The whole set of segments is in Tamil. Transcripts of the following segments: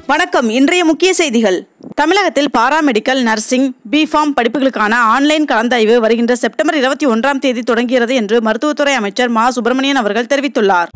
வணக்கம் இன்றைய முக்கிய செய்திகள் தமிழகத்தில் பாராமெடிக்கல் நர்சிங் பிஃபார்ம் படிப்புகளுக்கான ஆன்லைன் கலந்தாய்வு வருகின்ற செப்டம்பர் இருபத்தி ஒன்றாம் தேதி தொடங்குகிறது என்று மருத்துவத்துறை அமைச்சர் மா சுப்பிரமணியன் அவர்கள் தெரிவித்துள்ளார்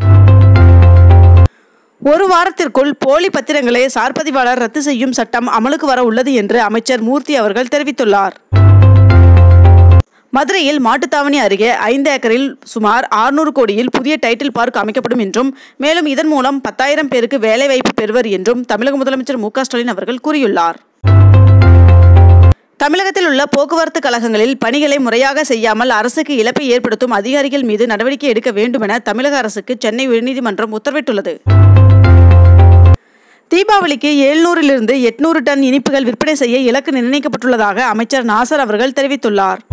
ஒரு வாரத்திற்குள் போலி பத்திரங்களை சார்பதிவாளர் ரத்து செய்யும் சட்டம் அமலுக்கு வர உள்ளது என்று அமைச்சர் மூர்த்தி அவர்கள் தெரிவித்துள்ளார் மதுரையில் மாட்டுத்தாவணி அருகே ஐந்து ஏக்கரில் சுமார் 600 கோடியில் புதிய டைட்டில் பார்க் அமைக்கப்படும் என்றும் மேலும் இதன் மூலம் பத்தாயிரம் பேருக்கு வேலைவாய்ப்பு பெறுவர் என்றும் தமிழக முதலமைச்சர் மு க ஸ்டாலின் அவர்கள் கூறியுள்ளார் தமிழகத்தில் உள்ள போக்குவரத்து கழகங்களில் பணிகளை முறையாக செய்யாமல் அரசுக்கு இழப்பை ஏற்படுத்தும் அதிகாரிகள் மீது நடவடிக்கை எடுக்க வேண்டுமென தமிழக அரசுக்கு சென்னை உயர்நீதிமன்றம் உத்தரவிட்டுள்ளது தீபாவளிக்கு எழுநூறிலிருந்து எட்நூறு டன் இனிப்புகள் விற்பனை செய்ய இலக்கு நிர்ணயிக்கப்பட்டுள்ளதாக அமைச்சர் நாசர் அவர்கள் தெரிவித்துள்ளார்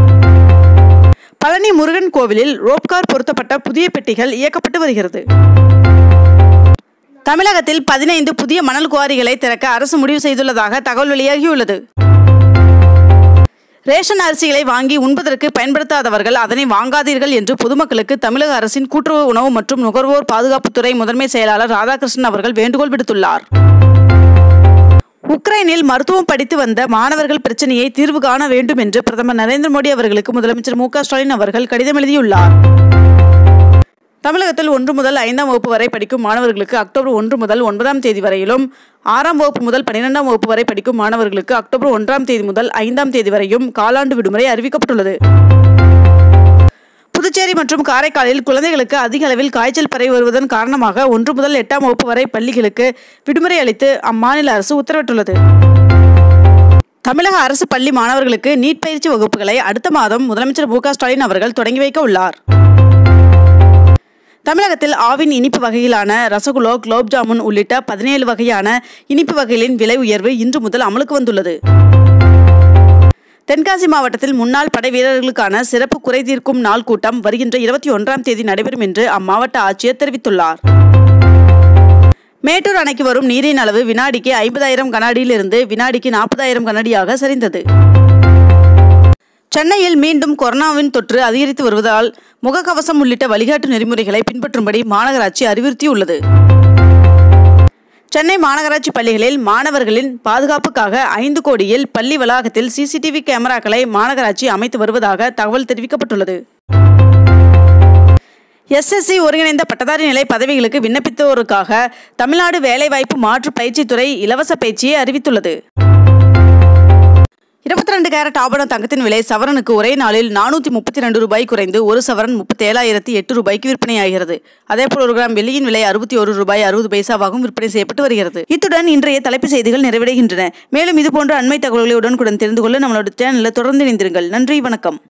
பழனி முருகன் கோவிலில் ரோப்கார் பொருத்தப்பட்ட புதிய பெட்டிகள் இயக்கப்பட்டு வருகிறது தமிழகத்தில் பதினைந்து புதிய மணல் குவாரிகளை திறக்க அரசு முடிவு செய்துள்ளதாக தகவல் வெளியாகியுள்ளது ரேஷன் அரிசிகளை வாங்கி உண்பதற்கு பயன்படுத்தாதவர்கள் அதனை வாங்காதீர்கள் என்று பொதுமக்களுக்கு தமிழக அரசின் கூட்டுறவு உணவு மற்றும் நுகர்வோர் பாதுகாப்புத்துறை முதன்மை செயலாளர் ராதாகிருஷ்ணன் அவர்கள் வேண்டுகோள் விடுத்துள்ளார் உக்ரைனில் மருத்துவம் படித்து வந்த மாணவர்கள் பிரச்சனையை தீர்வு காண வேண்டும் என்று பிரதமர் நரேந்திர மோடி அவர்களுக்கு முதலமைச்சர் மு க ஸ்டாலின் அவர்கள் கடிதம் எழுதியுள்ளார் தமிழகத்தில் ஒன்று முதல் ஐந்தாம் வகுப்பு வரை படிக்கும் மாணவர்களுக்கு அக்டோபர் ஒன்று முதல் ஒன்பதாம் தேதி வரையிலும் ஆறாம் வகுப்பு முதல் பன்னிரெண்டாம் வகுப்பு வரை படிக்கும் மாணவர்களுக்கு அக்டோபர் ஒன்றாம் தேதி முதல் ஐந்தாம் தேதி வரையும் காலாண்டு விடுமுறை அறிவிக்கப்பட்டுள்ளது புதுச்சேரி மற்றும் காரைக்காலில் குழந்தைகளுக்கு அதிக அளவில் காய்ச்சல் பரவி வருவதன் காரணமாக ஒன்று முதல் எட்டாம் வகுப்பு வரை பள்ளிகளுக்கு விடுமுறை அளித்து அம்மாநில அரசு உத்தரவிட்டுள்ளது தமிழக அரசு பள்ளி மாணவர்களுக்கு நீட் பயிற்சி வகுப்புகளை அடுத்த மாதம் முதலமைச்சர் மு க ஸ்டாலின் அவர்கள் தொடங்கி வைக்க உள்ளார் தமிழகத்தில் ஆவின் இனிப்பு வகையிலான ரசகுல்லோ குலோப் ஜாமுன் உள்ளிட்ட பதினேழு வகையான இனிப்பு வகைகளின் விலை உயர்வு இன்று முதல் அமலுக்கு வந்துள்ளது தென்காசி மாவட்டத்தில் முன்னாள் படை வீரர்களுக்கான சிறப்பு குறை தீர்க்கும் நாள் கூட்டம் வருகின்ற இருபத்தி ஒன்றாம் தேதி நடைபெறும் என்று அம்மாவட்ட ஆட்சியர் தெரிவித்துள்ளார் மேட்டூர் அணைக்கு வரும் நீரின் அளவு வினாடிக்கு ஐம்பதாயிரம் கனஅடியிலிருந்து வினாடிக்கு நாற்பதாயிரம் கனஅடியாக சரிந்தது சென்னையில் மீண்டும் கொரோனாவின் தொற்று அதிகரித்து வருவதால் முகக்கவசம் உள்ளிட்ட வழிகாட்டு நெறிமுறைகளை பின்பற்றும்படி மாநகராட்சி அறிவுறுத்தியுள்ளது சென்னை மாநகராட்சி பள்ளிகளில் மாணவர்களின் பாதுகாப்புக்காக ஐந்து கோடியில் பள்ளி வளாகத்தில் சிசிடிவி கேமராக்களை மாநகராட்சி அமைத்து வருவதாக தகவல் தெரிவிக்கப்பட்டுள்ளது எஸ்எஸ்சி ஒருங்கிணைந்த பட்டதாரி நிலை பதவிகளுக்கு விண்ணப்பித்தோருக்காக தமிழ்நாடு வேலைவாய்ப்பு மாற்று பயிற்சித்துறை இலவச பயிற்சியை அறிவித்துள்ளது இருபத்தி ரெண்டு கேரட் ஆபண தங்கத்தின் விலை சவரனுக்கு ஒரே நாளில் நானூற்றி முப்பத்தி ரெண்டு ரூபாய் குறைந்து ஒரு சவரன் முப்பத்தேழாயிரத்தி எட்டு ரூபாய்க்கு விற்பனையாகிறது அதேபோல் ஒரு கிராம் வெள்ளியின் விலை அறுபத்தி ஒரு ரூபாய் அறுபது பைசாவாகவும் விற்பனை செய்யப்பட்டு வருகிறது இத்துடன் இன்றைய தலைப்பு செய்திகள் நிறைவடைகின்றன மேலும் இதுபோன்ற அண்மை தகவல்களை உடனுக்குடன் தெரிந்து கொள்ள நம்மளோட சேனலில் தொடர்ந்து இணைந்திருங்கள் நன்றி வணக்கம்